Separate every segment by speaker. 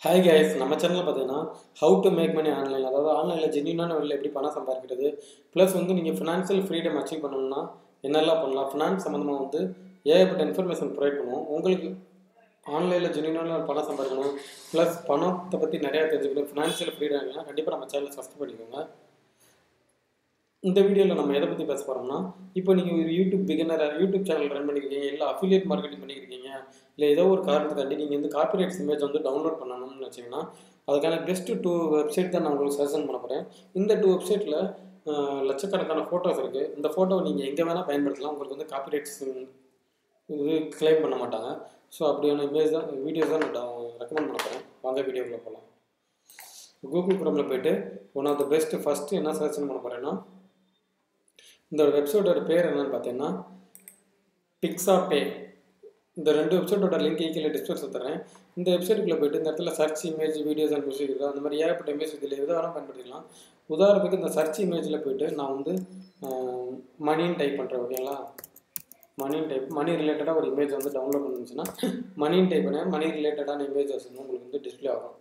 Speaker 1: hi guys நம்ம சேனலில் பார்த்தீங்கன்னா how to make money online அதாவது ஆன்லைனில் ஜென்யூனான வழியில் எப்படி பணம் சம்பாதிக்கிறது ப்ளஸ் வந்து நீங்கள் ஃபினான்ஷியல் ஃப்ரீடம் அச்சீவ் பண்ணணும்னா என்னெல்லாம் பண்ணலாம் ஃபினான்ஸ் சம்மந்தமாக வந்து ஏகப்பட்ட இன்ஃபர்மேஷன் ப்ரொவைட் பண்ணுவோம் உங்களுக்கு ஆன்லைனில் ஜென்யூனான பணம் சம்பாதிக்கணும் ப்ளஸ் பணத்தை பற்றி நிறையா தெரிஞ்சுக்கணும் ஃபினான்ஷியல் ஃப்ரீடம் கண்டிப்பாக நம்ம சேனலை சப்ஸ்கிரைப் பண்ணிக்கோங்க இந்த வீடியோவில் நம்ம எதை பற்றி பேச போகிறோம்னா இப்போ நீங்கள் ஒரு யூடியூப் பிகினராக யூடியூப் சேனல் ரன் பண்ணியிருக்கீங்க இல்லை அஃபிலியேட் மார்க்கெட்டிங் பண்ணியிருக்கீங்க இல்லை ஏதோ ஒரு காரணத்துக்காண்டி நீங்கள் வந்து காப்பிரைட்ஸ் இமேஜ் வந்து டவுன்லோட் பண்ணணும்னு வச்சிங்கன்னா அதுக்கான பெஸ்ட்டு டூ வெப்சைட் தான் நான் உங்களுக்கு சஜஷன் பண்ண போகிறேன் இந்த டூ வெப்சைட்டில் லட்சக்கணக்கான ஃபோட்டோஸ் இருக்குது இந்த ஃபோட்டோவை நீங்கள் எங்கே வேணால் பயன்படுத்தலாம் உங்களுக்கு வந்து காப்பிரைட்ஸ் இது கிளைம் பண்ண மாட்டாங்க ஸோ அப்படியான இமேஜ் தான் வீடியோஸ் தான் நான் ரெக்கமெண்ட் பண்ண போகிறேன் வாங்க வீடியோக்குள்ளே போகலாம் கூகுள் குரோமில் போயிட்டு one of the best first என்ன சஜஷன் பண்ண போகிறேன்னா இந்த வெப்சைட்டோட பேர் என்னன்னு பார்த்தீங்கன்னா பிக்ஸா பே இந்த ரெண்டு வெப்சைட்டோட லிங்க் கீழே டிஸ்கிரிப்ஷன் தரேன் இந்த வெப்சைட்டுக்குள்ளே போயிட்டு இந்த இடத்துல search image videos and music இருக்குது அந்த மாதிரி ஏகப்பட்ட இமேஜ் இதில் எதை வேணால் பயன்படுத்திக்கலாம் உதாரணத்துக்கு இந்த சர்ச் இமேஜில் போயிட்டு நான் வந்து மணின்னு டைப் பண்ணுறேன் ஓகேங்களா மணின்னு டைப் மணி ரிலேட்டடாக ஒரு இமேஜ் வந்து டவுன்லோட் பண்ணுச்சுன்னா மணின்னு டைப் பண்ணேன் மணி ரிலேட்டடான இமேஜஸ் வந்து உங்களுக்கு வந்து டிஸ்பிளே ஆகும்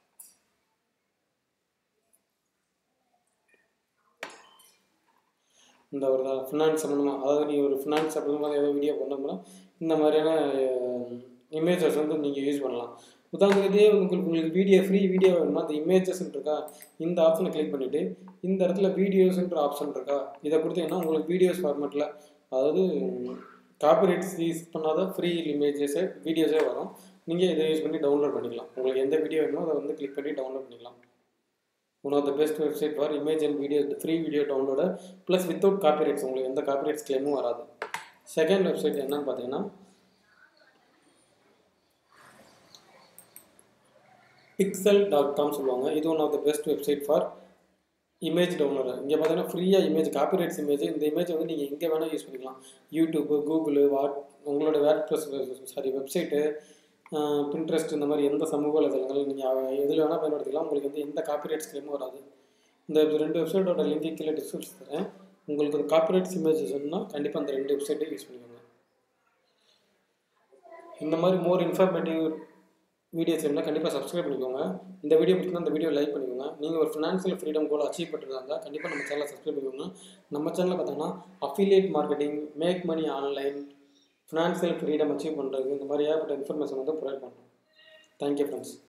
Speaker 1: இந்த ஒரு ஃபினான்ஸ் சம்மந்தமாக அதாவது நீங்கள் ஒரு ஃபினான்ஸ் சம்மந்தமாக ஏதோ வீடியோ பண்ணோம்னா இந்த மாதிரியான இமேஜஸ் வந்து நீங்கள் யூஸ் பண்ணலாம் உதாரணத்துக்கே உங்களுக்கு உங்களுக்கு வீடியோ ஃப்ரீ வீடியோ வேணுமா அந்த இமேஜஸ் இருக்கா இந்த ஆப்ஷனை கிளிக் பண்ணிவிட்டு இந்த இடத்துல வீடியோஸ்ன்ற ஆப்ஷன் இருக்கா இதை கொடுத்தீங்கன்னா உங்களுக்கு வீடியோஸ் ஃபார்மேட்டில் அதாவது காப்பிரைட்ஸ் யூஸ் பண்ணாத ஃப்ரீ இமேஜஸே வீடியோஸே வரும் நீங்கள் இதை யூஸ் பண்ணி டவுன்லோட் பண்ணிக்கலாம் உங்களுக்கு எந்த வீடியோ வேணுமோ அதை வந்து கிளிக் பண்ணி டவுன்லோட் பண்ணிக்கலாம் one of the best website for image and video free video download plus without copyrights உங்களுக்கு எந்த காப்பிரைட்ஸ் கிளைமும் வராது செகண்ட் வெப்சைட் என்னன்னு பார்த்தீங்கன்னா பிக்சல் டாட் காம் சொல்லுவாங்க இது one of the best website for image downloader இங்கே பார்த்தீங்கன்னா ஃப்ரீயாக இமேஜ் காப்பிரைட்ஸ் இமேஜ் இந்த இமேஜ் வந்து நீங்கள் எங்கே வேணால் யூஸ் பண்ணிக்கலாம் யூடியூப்பு கூகுளு வாட் உங்களோட வேட் ப்ளஸ் சாரி வெப்சைட்டு பின்ட்ரெஸ்ட் இந்த மாதிரி எந்த சமூக வலைதளங்கள் நீங்கள் எதில் வேணால் பயன்படுத்திக்கலாம் உங்களுக்கு வந்து எந்த காப்பிரைட்ஸ் கிளைமும் வராது இந்த ரெண்டு வெப்சைட்டோட லிங்க் கீழே டிஸ்கிரிப்ஷன் தரேன் உங்களுக்கு ஒரு காப்பிரைட்ஸ் இமேஜஸ் வேணும்னா கண்டிப்பாக அந்த ரெண்டு வெப்சைட்டை யூஸ் பண்ணிக்கோங்க இந்த மாதிரி மோர் இன்ஃபர்மேட்டிவ் வீடியோஸ் வேணும்னா கண்டிப்பாக சப்ஸ்கிரைப் பண்ணிக்கோங்க இந்த வீடியோ பிடிச்சிருந்தா இந்த வீடியோ லைக் பண்ணிக்கோங்க நீங்கள் ஒரு ஃபினான்ஷியல் ஃப்ரீடம் கோல் அச்சீவ் பண்ணுறதா கண்டிப்பாக நம்ம சேனலை சப்ஸ்கிரைப் பண்ணிக்கோங்க நம்ம சேனலில் பார்த்தோன்னா affiliate marketing make money online financial freedom achieve பண்ணுறது இந்த மாதிரி ஏகப்பட்ட இன்ஃபர்மேஷன் வந்து ப்ரொவைட் பண்ணுறோம் தேங்க்யூ ஃப்ரெண்ட்ஸ்